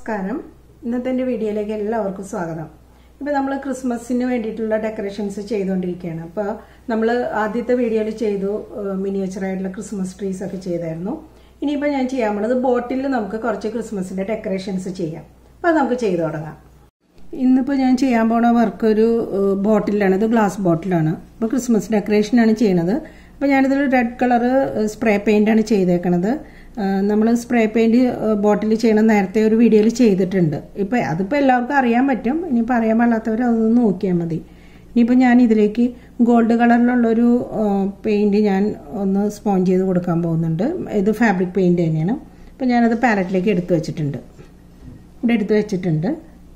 നമസ്കാരം ഇന്നത്തെ എൻ്റെ വീഡിയോയിലേക്ക് എല്ലാവർക്കും സ്വാഗതം ഇപ്പോൾ നമ്മൾ ക്രിസ്മസിന് വേണ്ടിയിട്ടുള്ള ഡെക്കറേഷൻസ് ചെയ്തുകൊണ്ടിരിക്കുകയാണ് അപ്പോൾ നമ്മൾ ആദ്യത്തെ വീഡിയോയിൽ ചെയ്തു മിനിയേച്ചറായിട്ടുള്ള ക്രിസ്മസ് ട്രീസ് ഒക്കെ ചെയ്തായിരുന്നു ഇനിയിപ്പോൾ ഞാൻ ചെയ്യാൻ പോണത് ബോട്ടിൽ നമുക്ക് കുറച്ച് ക്രിസ്മസിൻ്റെ ഡെക്കറേഷൻസ് ചെയ്യാം അപ്പോൾ അത് നമുക്ക് ചെയ്തു തുടങ്ങാം ഇന്നിപ്പോൾ ഞാൻ ചെയ്യാൻ പോണ വർക്ക് ഒരു ബോട്ടിലാണ് ഇത് ഗ്ലാസ് ബോട്ടിലാണ് ഇപ്പോൾ ക്രിസ്മസ് ഡെക്കറേഷനാണ് ചെയ്യണത് അപ്പോൾ ഞാനിതിൽ റെഡ് കളറ് സ്പ്രേ പെയിൻ്റാണ് ചെയ്തേക്കണത് നമ്മൾ സ്പ്രേ പെയിൻറ് ബോട്ടിൽ ചെയ്യണം നേരത്തെ ഒരു വീഡിയോയിൽ ചെയ്തിട്ടുണ്ട് ഇപ്പോൾ അതിപ്പോൾ എല്ലാവർക്കും അറിയാൻ പറ്റും ഇനിയിപ്പോൾ അറിയാൻ പാടാത്തവർ അതൊന്ന് നോക്കിയാൽ മതി ഇനിയിപ്പോൾ ഞാൻ ഇതിലേക്ക് ഗോൾഡ് കളറിലുള്ളൊരു പെയിൻറ് ഞാൻ ഒന്ന് സ്പോഞ്ച് ചെയ്ത് കൊടുക്കാൻ പോകുന്നുണ്ട് ഇത് ഫാബ്രിക് പെയിൻറ് തന്നെയാണ് അപ്പോൾ ഞാനത് പാലറ്റിലേക്ക് എടുത്തു വെച്ചിട്ടുണ്ട് ഇവിടെ എടുത്ത് വെച്ചിട്ടുണ്ട്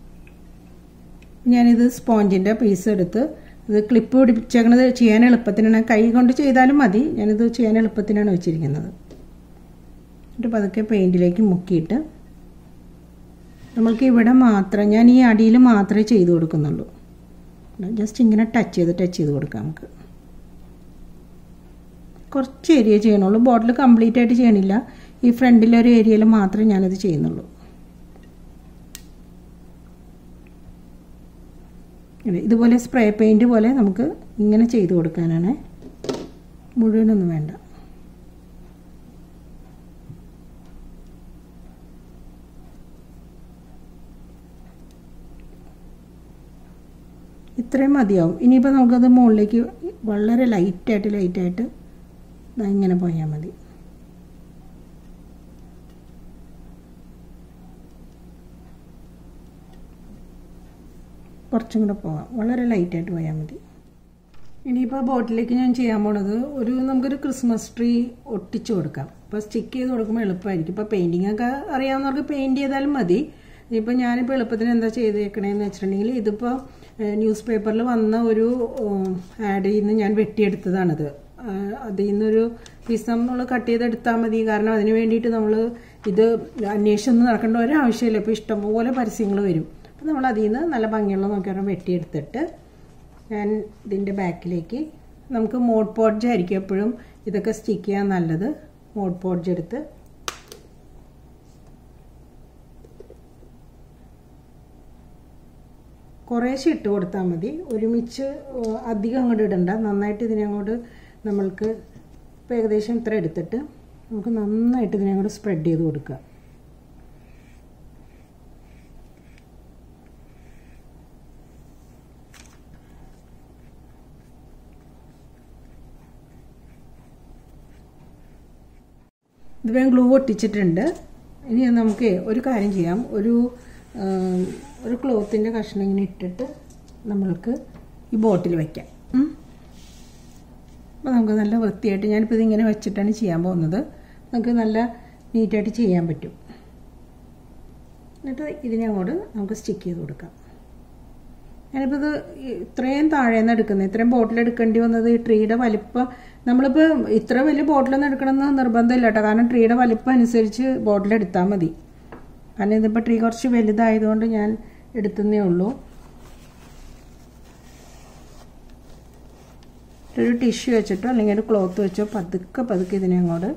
ഞാനിത് സ്പോഞ്ചിൻ്റെ പീസ് എടുത്ത് ഇത് ക്ലിപ്പ് പിടിച്ചേക്കണത് ചെയ്യാൻ എളുപ്പത്തിനാണ് കൈ കൊണ്ട് ചെയ്താലും മതി ഞാനിത് ചെയ്യാൻ എളുപ്പത്തിനാണ് വെച്ചിരിക്കുന്നത് എന്നിട്ട് പതുക്കെ പെയിൻറ്റിലേക്ക് മുക്കിയിട്ട് നമ്മൾക്ക് ഇവിടെ മാത്രം ഞാൻ ഈ അടിയിൽ മാത്രമേ ചെയ്ത് കൊടുക്കുന്നുള്ളൂ ജസ്റ്റ് ഇങ്ങനെ ടച്ച് ചെയ്ത് ടച്ച് ചെയ്ത് കൊടുക്കാം നമുക്ക് കുറച്ച് ഏരിയ ചെയ്യണുള്ളൂ ബോട്ടിൽ കംപ്ലീറ്റ് ആയിട്ട് ചെയ്യണില്ല ഈ ഫ്രണ്ടിലൊരു ഏരിയയിൽ മാത്രമേ ഞാനത് ചെയ്യുന്നുള്ളൂ ഇതുപോലെ സ്പ്രേ പെയിൻറ് പോലെ നമുക്ക് ഇങ്ങനെ ചെയ്ത് കൊടുക്കാനാണ് മുഴുവനൊന്നും വേണ്ട ഇത്രയും മതിയാവും ഇനിയിപ്പോൾ നമുക്കത് മുകളിലേക്ക് വളരെ ലൈറ്റായിട്ട് ലൈറ്റായിട്ട് ഇങ്ങനെ പോയാൽ മതി കുറച്ചും കൂടെ പോകാം വളരെ ലൈറ്റായിട്ട് പോയാൽ മതി ഇനിയിപ്പോൾ ബോട്ടിലേക്ക് ഞാൻ ചെയ്യാൻ പോണത് ഒരു നമുക്കൊരു ക്രിസ്മസ് ട്രീ ഒട്ടിച്ചു കൊടുക്കാം ഇപ്പോൾ സ്റ്റിക്ക് ചെയ്ത് കൊടുക്കുമ്പോൾ എളുപ്പമായിരിക്കും ഇപ്പോൾ പെയിൻറ്റിങ് ഒക്കെ അറിയാവുന്നവർക്ക് പെയിൻറ് ചെയ്താലും മതി ഇപ്പം ഞാനിപ്പോൾ എളുപ്പത്തിന് എന്താ ചെയ്തേക്കണേന്ന് വെച്ചിട്ടുണ്ടെങ്കിൽ ഇതിപ്പോൾ ന്യൂസ് പേപ്പറിൽ വന്ന ഒരു ആഡിൽ നിന്ന് ഞാൻ വെട്ടിയെടുത്തതാണിത് അതിൽ നിന്നൊരു പീസ് നമ്മൾ കട്ട് ചെയ്തെടുത്താൽ മതി കാരണം അതിന് വേണ്ടിയിട്ട് നമ്മൾ ഇത് അന്വേഷിച്ചൊന്നും നടക്കേണ്ട ഒരാവശ്യമില്ല ഇപ്പോൾ ഇഷ്ടംപോലെ പരസ്യങ്ങൾ വരും അപ്പോൾ നമ്മൾ അതിൽ നിന്ന് നല്ല ഭംഗിയുള്ള നോക്കിയാൽ വെട്ടിയെടുത്തിട്ട് ഞാൻ ഇതിൻ്റെ ബാക്കിലേക്ക് നമുക്ക് മോഡ് പോഡ്ജ് ആയിരിക്കും എപ്പോഴും ഇതൊക്കെ സ്റ്റിക്ക് ചെയ്യാൻ നല്ലത് മോഡ് പോഡ്ജ് എടുത്ത് കുറേശ്ശെ ഇട്ട് കൊടുത്താൽ മതി ഒരുമിച്ച് അധികം അങ്ങോട്ട് ഇടണ്ട നന്നായിട്ട് ഇതിനെ അങ്ങോട്ട് നമ്മൾക്ക് ഇപ്പോൾ ഏകദേശം ഇത്ര എടുത്തിട്ട് നമുക്ക് നന്നായിട്ട് ഇതിനെ അങ്ങോട്ട് സ്പ്രെഡ് ചെയ്ത് കൊടുക്കുക ഇത് വേഗം ഗ്ലൂ ഒട്ടിച്ചിട്ടുണ്ട് ഇനി നമുക്ക് ഒരു കാര്യം ചെയ്യാം ഒരു ഒരു ക്ലോത്തിൻ്റെ കഷ്ണം ഇങ്ങനെ ഇട്ടിട്ട് നമ്മൾക്ക് ഈ ബോട്ടിൽ വയ്ക്കാം അപ്പോൾ നമുക്ക് നല്ല വൃത്തിയായിട്ട് ഞാനിപ്പോൾ ഇതിങ്ങനെ വെച്ചിട്ടാണ് ചെയ്യാൻ പോകുന്നത് നമുക്ക് നല്ല നീറ്റായിട്ട് ചെയ്യാൻ പറ്റും എന്നിട്ട് ഇതിനെ അങ്ങോട്ട് നമുക്ക് സ്റ്റിക്ക് ചെയ്ത് കൊടുക്കാം ഞാനിപ്പോൾ ഇത് ഇത്രയും താഴേന്ന് എടുക്കുന്നത് ഇത്രയും ബോട്ടിൽ എടുക്കേണ്ടി വന്നത് ഈ ട്രീയുടെ വലിപ്പം നമ്മളിപ്പോൾ ഇത്ര വലിയ ബോട്ടിലൊന്നും എടുക്കണമെന്ന് നിർബന്ധമില്ല കേട്ടോ കാരണം ട്രീയുടെ വലിപ്പം അനുസരിച്ച് ബോട്ടിൽ എടുത്താൽ മതി കാരണം ഇതിപ്പോൾ ട്രീ കുറച്ച് വലുതായതുകൊണ്ട് ഞാൻ എടുത്തതേ ഉള്ളൂ ഒരു ടിഷ്യൂ വെച്ചിട്ടോ അല്ലെങ്കിൽ ഒരു ക്ലോത്ത് വെച്ചോ പതുക്കെ പതുക്കെ ഇതിനെ അങ്ങോട്ട്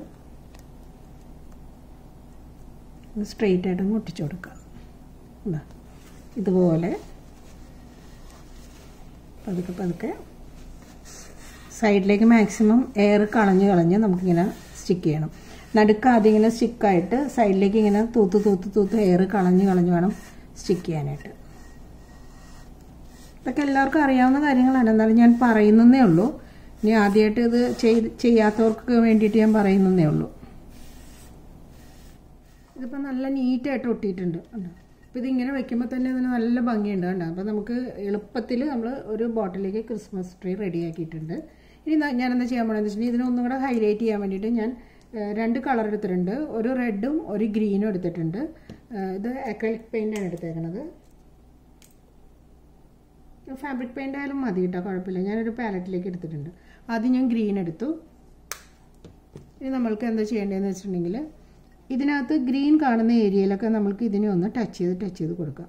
സ്ട്രെയിറ്റ് ആയിട്ട് ഒട്ടിച്ചു കൊടുക്കുക ഇതുപോലെ പതുക്കെ പതുക്കെ സൈഡിലേക്ക് മാക്സിമം എയർ കളഞ്ഞ് കളഞ്ഞ് നമുക്കിങ്ങനെ സ്റ്റിക്ക് ചെയ്യണം നടുക്ക് ആദ്യം ഇങ്ങനെ സ്റ്റിക്കായിട്ട് സൈഡിലേക്ക് ഇങ്ങനെ തൂത്ത് തൂത്ത് തൂത്ത് എയർ കളഞ്ഞ് കളഞ്ഞ് വേണം സ്റ്റിക്ക് ചെയ്യാനായിട്ട് ഇതൊക്കെ എല്ലാവർക്കും അറിയാവുന്ന കാര്യങ്ങളാണ് എന്നാലും ഞാൻ പറയുന്നതേ ഉള്ളൂ ഇനി ആദ്യമായിട്ട് ഇത് ചെയ്ത് ചെയ്യാത്തവർക്ക് വേണ്ടിയിട്ട് ഞാൻ പറയുന്നതേ ഉള്ളൂ ഇതിപ്പോൾ നല്ല നീറ്റായിട്ട് ഒട്ടിയിട്ടുണ്ട് അപ്പോൾ ഇതിങ്ങനെ വെക്കുമ്പോൾ തന്നെ അതിന് നല്ല ഭംഗിയുണ്ട് കണ്ടോ അപ്പോൾ നമുക്ക് എളുപ്പത്തിൽ നമ്മൾ ഒരു ബോട്ടിലേക്ക് ക്രിസ്മസ് ട്രീ റെഡിയാക്കിയിട്ടുണ്ട് ഇനി ഞാൻ എന്താ ചെയ്യാൻ പോകണമെന്ന് വെച്ചിട്ടുണ്ടെങ്കിൽ ഇതിനൊന്നും കൂടെ ഹൈലൈറ്റ് ചെയ്യാൻ വേണ്ടിയിട്ട് ഞാൻ രണ്ട് കളർ എടുത്തിട്ടുണ്ട് ഒരു റെഡും ഒരു ഗ്രീനും എടുത്തിട്ടുണ്ട് ഇത് അക്രലിക് പെയിൻ്റാണ് എടുത്തേക്കണത് ഫാബ്രിക് പെയിൻ്റ് ആയാലും മതി കേട്ടോ കുഴപ്പമില്ല ഞാനൊരു പാലറ്റിലേക്ക് എടുത്തിട്ടുണ്ട് ആദ്യം ഞാൻ ഗ്രീൻ എടുത്തു ഇനി നമ്മൾക്ക് എന്താ ചെയ്യേണ്ടതെന്ന് വെച്ചിട്ടുണ്ടെങ്കിൽ ഇതിനകത്ത് ഗ്രീൻ കാണുന്ന ഏരിയയിലൊക്കെ നമ്മൾക്ക് ഇതിനെ ഒന്ന് ടച്ച് ചെയ്ത് ടച്ച് ചെയ്ത് കൊടുക്കാം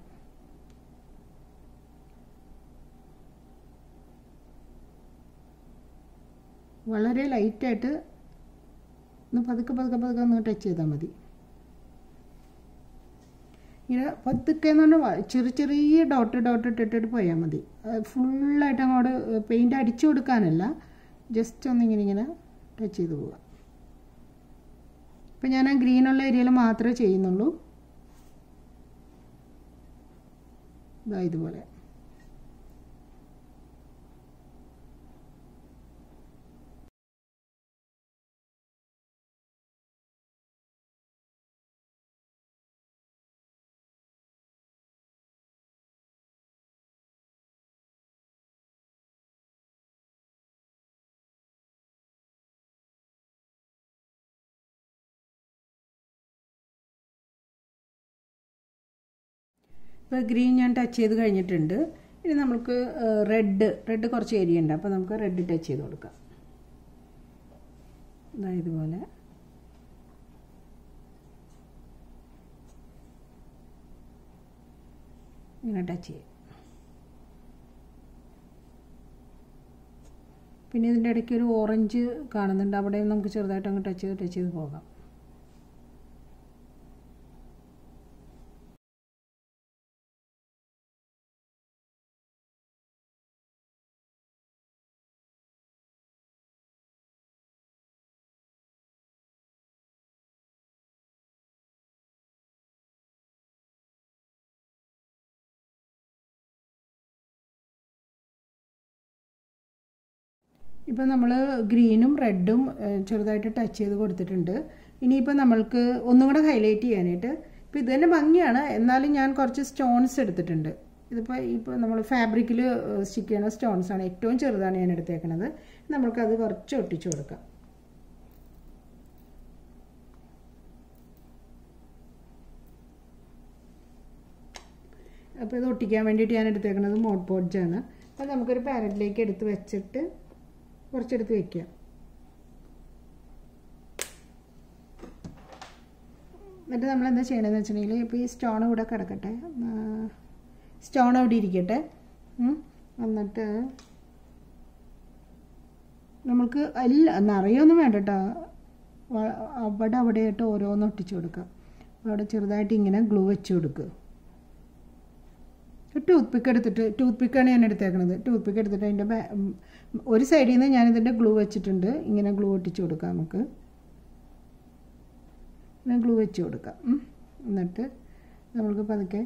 വളരെ ലൈറ്റായിട്ട് ഒന്ന് പതുക്കെ പതുക്കെ പതുക്കെ ഒന്ന് ടച്ച് ചെയ്താൽ മതി ഇങ്ങനെ പതുക്കെ എന്ന് പറഞ്ഞാൽ ചെറിയ ചെറിയ ഡോട്ട് ഡോട്ട് ഇട്ടിട്ട് പോയാൽ മതി ഫുള്ളായിട്ട് അങ്ങോട്ട് പെയിൻറ്റ് അടിച്ചു കൊടുക്കാനല്ല ജസ്റ്റ് ഒന്നിങ്ങനെ ഇങ്ങനെ ടച്ച് ചെയ്ത് പോവുക ഇപ്പം ഞാൻ ആ ഗ്രീനുള്ള ഏരിയയിൽ മാത്രമേ ചെയ്യുന്നുള്ളൂ ഇതാ ഇതുപോലെ ഇപ്പോൾ ഗ്രീൻ ഞാൻ ടച്ച് ചെയ്ത് കഴിഞ്ഞിട്ടുണ്ട് ഇനി നമുക്ക് റെഡ് റെഡ് കുറച്ച് ഏരിയ ഉണ്ട് അപ്പോൾ നമുക്ക് റെഡ് ടച്ച് ചെയ്ത് കൊടുക്കാം ഇതാ ഇതുപോലെ ഇങ്ങനെ ടച്ച് ചെയ്യും പിന്നെ ഇതിൻ്റെ ഇടയ്ക്ക് ഒരു ഓറഞ്ച് കാണുന്നുണ്ട് അവിടെ നമുക്ക് ചെറുതായിട്ട് അങ്ങ് ടച്ച് ചെയ്ത് ടച്ച് ചെയ്ത് പോകാം ഇപ്പം നമ്മൾ ഗ്രീനും റെഡും ചെറുതായിട്ട് ടച്ച് ചെയ്ത് കൊടുത്തിട്ടുണ്ട് ഇനിയിപ്പോൾ നമ്മൾക്ക് ഒന്നും കൂടെ ഹൈലൈറ്റ് ചെയ്യാനായിട്ട് ഇപ്പോൾ ഇത് തന്നെ ഭംഗിയാണ് എന്നാലും ഞാൻ കുറച്ച് സ്റ്റോൺസ് എടുത്തിട്ടുണ്ട് ഇതിപ്പോൾ ഇപ്പോൾ നമ്മൾ ഫാബ്രിക്കിൽ സ്റ്റിക്ക് ചെയ്യുന്ന സ്റ്റോൺസ് ആണ് ഏറ്റവും ചെറുതാണ് ഞാൻ എടുത്തേക്കുന്നത് നമ്മൾക്കത് കുറച്ച് ഒട്ടിച്ചു കൊടുക്കാം അപ്പോൾ ഇത് ഒട്ടിക്കാൻ വേണ്ടിയിട്ട് ഞാൻ എടുത്തേക്കുന്നത് മോഡ് പോഡ്ജാണ് അപ്പോൾ നമുക്കൊരു പാരറ്റിലേക്ക് എടുത്ത് വെച്ചിട്ട് കുറച്ചെടുത്ത് വെക്കുക എന്നിട്ട് നമ്മൾ എന്താ ചെയ്യണമെന്ന് വെച്ചിട്ടുണ്ടെങ്കിൽ ഇപ്പോൾ ഈ സ്റ്റോൺ ഇവിടെ കിടക്കട്ടെ സ്റ്റോൺ അവിടെ ഇരിക്കട്ടെ എന്നിട്ട് നമ്മൾക്ക് അല്ല നിറയൊന്നും വേണ്ട കേട്ടോ അവിടെ അവിടെയായിട്ട് ഓരോന്ന് ഒട്ടിച്ചു കൊടുക്കുക അവിടെ ചെറുതായിട്ട് ഇങ്ങനെ ഗ്ലൂ വെച്ച് കൊടുക്കുക ടൂത്ത് പിക്ക് എടുത്തിട്ട് ടൂത്ത് പിക്കാണ് ഞാൻ എടുത്തേക്കണത് ടൂത്ത് പിക്ക് എടുത്തിട്ട് അതിൻ്റെ ഒരു സൈഡിൽ നിന്ന് ഞാനിതിൻ്റെ ഗ്ലൂ വെച്ചിട്ടുണ്ട് ഇങ്ങനെ ഗ്ലൂ ഒട്ടിച്ച് കൊടുക്കാം നമുക്ക് ഇങ്ങനെ ഗ്ലൂ വെച്ച് കൊടുക്കാം എന്നിട്ട് നമ്മൾക്ക് പതുക്കെ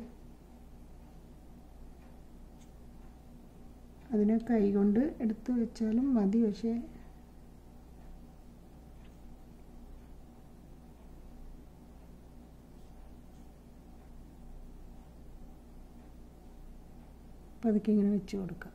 അതിനെ കൈ കൊണ്ട് എടുത്ത് വെച്ചാലും മതി പക്ഷേ പതുക്കെ ഇങ്ങനെ വെച്ച് കൊടുക്കാം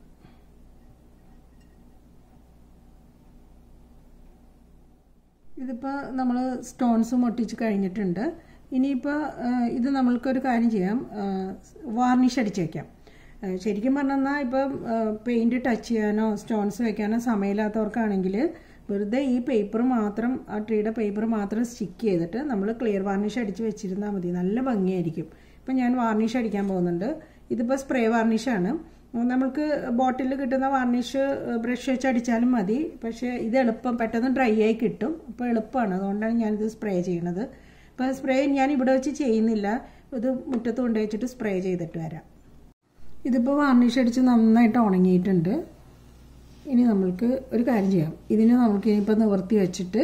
ഇതിപ്പോൾ നമ്മൾ സ്റ്റോൺസും ഒട്ടിച്ച് കഴിഞ്ഞിട്ടുണ്ട് ഇനിയിപ്പോൾ ഇത് നമ്മൾക്കൊരു കാര്യം ചെയ്യാം വാർണിഷ് അടിച്ച് വയ്ക്കാം ശരിക്കും പറഞ്ഞാൽ ഇപ്പം പെയിൻറ്റ് ടച്ച് ചെയ്യാനോ സ്റ്റോൺസ് വെക്കാനോ സമയമില്ലാത്തവർക്കാണെങ്കിൽ വെറുതെ ഈ പേപ്പർ മാത്രം ആ ട്രീയുടെ പേപ്പർ മാത്രം സ്റ്റിക്ക് ചെയ്തിട്ട് നമ്മൾ ക്ലിയർ വാർണിഷ് അടിച്ച് വെച്ചിരുന്നാൽ മതി നല്ല ഭംഗിയായിരിക്കും ഇപ്പം ഞാൻ വാർണിഷ് അടിക്കാൻ പോകുന്നുണ്ട് ഇതിപ്പോൾ സ്പ്രേ വാർണിഷാണ് നമ്മൾക്ക് ബോട്ടിൽ കിട്ടുന്ന വാർണിഷ് ബ്രഷ് വെച്ച് അടിച്ചാലും മതി പക്ഷേ ഇത് എളുപ്പം പെട്ടെന്ന് ഡ്രൈ ആയി കിട്ടും അപ്പോൾ എളുപ്പമാണ് അതുകൊണ്ടാണ് ഞാനിത് സ്പ്രേ ചെയ്യണത് അപ്പോൾ സ്പ്രേ ഞാൻ ഇവിടെ വെച്ച് ചെയ്യുന്നില്ല ഇത് മുറ്റത്ത് കൊണ്ടുവച്ചിട്ട് സ്പ്രേ ചെയ്തിട്ട് വരാം ഇതിപ്പോൾ വാർണിഷ് അടിച്ച് നന്നായിട്ട് ഉണങ്ങിയിട്ടുണ്ട് ഇനി നമ്മൾക്ക് ഒരു കാര്യം ചെയ്യാം ഇതിന് നമുക്ക് ഇനിയിപ്പോൾ നിവർത്തി വെച്ചിട്ട്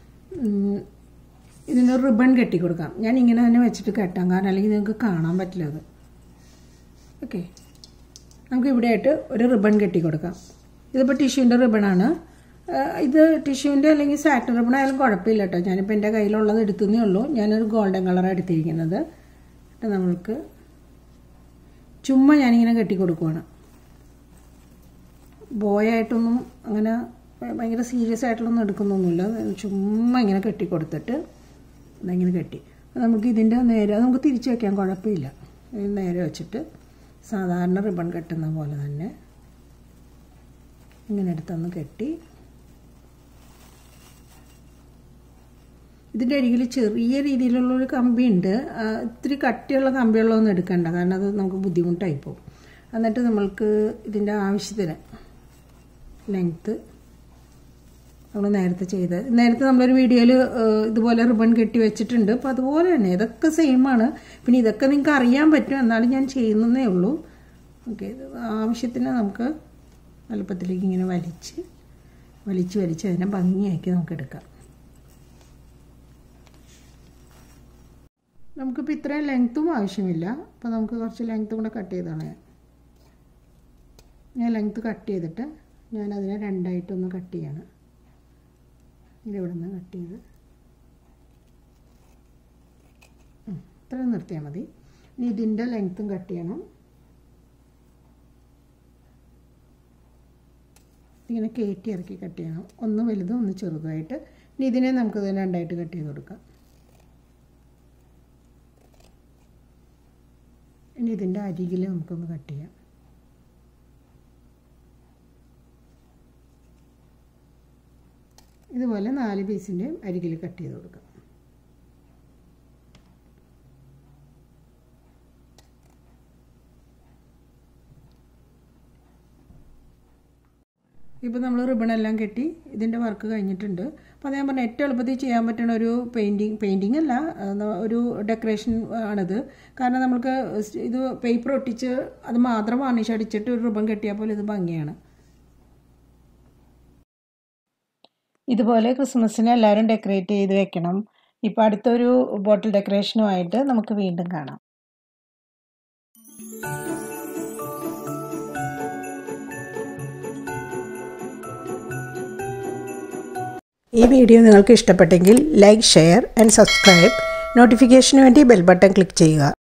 ഇതിന് റിബൺ കെട്ടി കൊടുക്കാം ഞാൻ ഇങ്ങനെ തന്നെ വെച്ചിട്ട് കെട്ടാം കാരണം അല്ലെങ്കിൽ നിങ്ങൾക്ക് കാണാൻ പറ്റില്ല അത് ഓക്കെ നമുക്ക് ഇവിടെയായിട്ട് ഒരു റിബൺ കെട്ടി കൊടുക്കാം ഇതിപ്പോൾ ടിഷ്യൂൻ്റെ റിബണാണ് ഇത് ടിഷ്യൂൻ്റെ അല്ലെങ്കിൽ സാറ്റിൻ റിബൺ ആയാലും കുഴപ്പമില്ല കേട്ടോ ഞാനിപ്പോൾ എൻ്റെ കയ്യിലുള്ളത് എടുത്തുന്നേ ഉള്ളൂ ഞാനൊരു ഗോൾഡൻ കളറാണ് എടുത്തിരിക്കുന്നത് എന്നിട്ട് നമ്മൾക്ക് ചുമ്മാ ഞാനിങ്ങനെ കെട്ടി കൊടുക്കുവാണ് ബോയായിട്ടൊന്നും അങ്ങനെ ഭയങ്കര സീരിയസ് ആയിട്ടുള്ളൊന്നും എടുക്കുന്നൊന്നുമില്ല ചുമ്മാ ഇങ്ങനെ കെട്ടി കൊടുത്തിട്ട് ഇങ്ങനെ കെട്ടി നമുക്ക് ഇതിൻ്റെ നേരെ നമുക്ക് തിരിച്ചു വയ്ക്കാൻ കുഴപ്പമില്ല നേരെ വെച്ചിട്ട് സാധാരണ റിബൺ കെട്ടുന്ന പോലെ തന്നെ ഇങ്ങനെ എടുത്തൊന്ന് കെട്ടി ഇതിൻ്റെ അരികിൽ ചെറിയ രീതിയിലുള്ളൊരു കമ്പിയുണ്ട് ഇത്തിരി കട്ടിയുള്ള കമ്പിയുള്ളതൊന്നും എടുക്കണ്ട കാരണം അത് നമുക്ക് ബുദ്ധിമുട്ടായി പോകും എന്നിട്ട് നമ്മൾക്ക് ഇതിൻ്റെ ആവശ്യത്തിന് ലെങ്ത്ത് നമ്മൾ നേരത്തെ ചെയ്ത് നേരത്തെ നമ്മളൊരു വീഡിയോയിൽ ഇതുപോലെ റിബൺ കെട്ടി വെച്ചിട്ടുണ്ട് അപ്പോൾ അതുപോലെ തന്നെ ഇതൊക്കെ സെയിമാണ് പിന്നെ ഇതൊക്കെ നിങ്ങൾക്ക് അറിയാൻ പറ്റും എന്നാലും ഞാൻ ചെയ്യുന്നതേ ഉള്ളൂ ഓക്കെ ഇത് ആവശ്യത്തിന് നമുക്ക് വലുപ്പത്തിലേക്ക് ഇങ്ങനെ വലിച്ച് വലിച്ച് വലിച്ച് അതിനെ ഭംഗിയാക്കി നമുക്ക് എടുക്കാം നമുക്കിപ്പോൾ ഇത്രയും ലെങ്ത്തും ആവശ്യമില്ല അപ്പോൾ നമുക്ക് കുറച്ച് ലെങ്ത്തും കൂടെ കട്ട് ചെയ്താണ് ഞാൻ ലെങ്ത്ത് കട്ട് ചെയ്തിട്ട് ഞാൻ അതിനെ രണ്ടായിട്ടൊന്ന് കട്ട് ചെയ്യണം ഇവിടെ നിന്ന് കട്ട് ചെയ്ത് ഇത്രയും നിർത്തിയാൽ മതി ഇനി ഇതിൻ്റെ ലെങ്ത്തും കട്ട് ചെയ്യണം ഇങ്ങനെ കയറ്റി ഇറക്കി കട്ട് ചെയ്യണം ഒന്ന് വലുതും ഒന്ന് ചെറുതായിട്ട് ഇനി ഇതിനെ നമുക്ക് രണ്ടായിട്ട് കട്ട് ചെയ്ത് കൊടുക്കാം ഇനി ഇതിൻ്റെ അരികിൽ നമുക്കൊന്ന് കട്ട് ചെയ്യാം ഇതുപോലെ നാല് പീസിൻ്റെ അരികിൽ കട്ട് ചെയ്ത് കൊടുക്കാം ഇപ്പോൾ നമ്മൾ റിബണെല്ലാം കെട്ടി ഇതിൻ്റെ വർക്ക് കഴിഞ്ഞിട്ടുണ്ട് അപ്പോൾ ഞാൻ പറഞ്ഞ ഏറ്റവും എളുപ്പത്തിൽ ചെയ്യാൻ പറ്റുന്ന ഒരു പെയിൻറ്റിങ് പെയിൻറ്റിങ് അല്ല ഒരു ഡെക്കറേഷൻ ആണിത് കാരണം നമുക്ക് ഇത് പേപ്പർ ഒട്ടിച്ച് അത് മാത്രം വാർണിഷ് അടിച്ചിട്ട് ഒരു റിബൺ കെട്ടിയാൽ പോലെ ഇത് ഭംഗിയാണ് ഇതുപോലെ ക്രിസ്മസിന് എല്ലാവരും ഡെക്കറേറ്റ് ചെയ്ത് വെക്കണം ഇപ്പോൾ അടുത്തൊരു ബോട്ടിൽ ഡെക്കറേഷനുമായിട്ട് നമുക്ക് വീണ്ടും കാണാം ഈ വീഡിയോ നിങ്ങൾക്ക് ഇഷ്ടപ്പെട്ടെങ്കിൽ ലൈക്ക് ഷെയർ ആൻഡ് സബ്സ്ക്രൈബ് നോട്ടിഫിക്കേഷന് വേണ്ടി ബെൽ ബട്ടൺ ക്ലിക്ക് ചെയ്യുക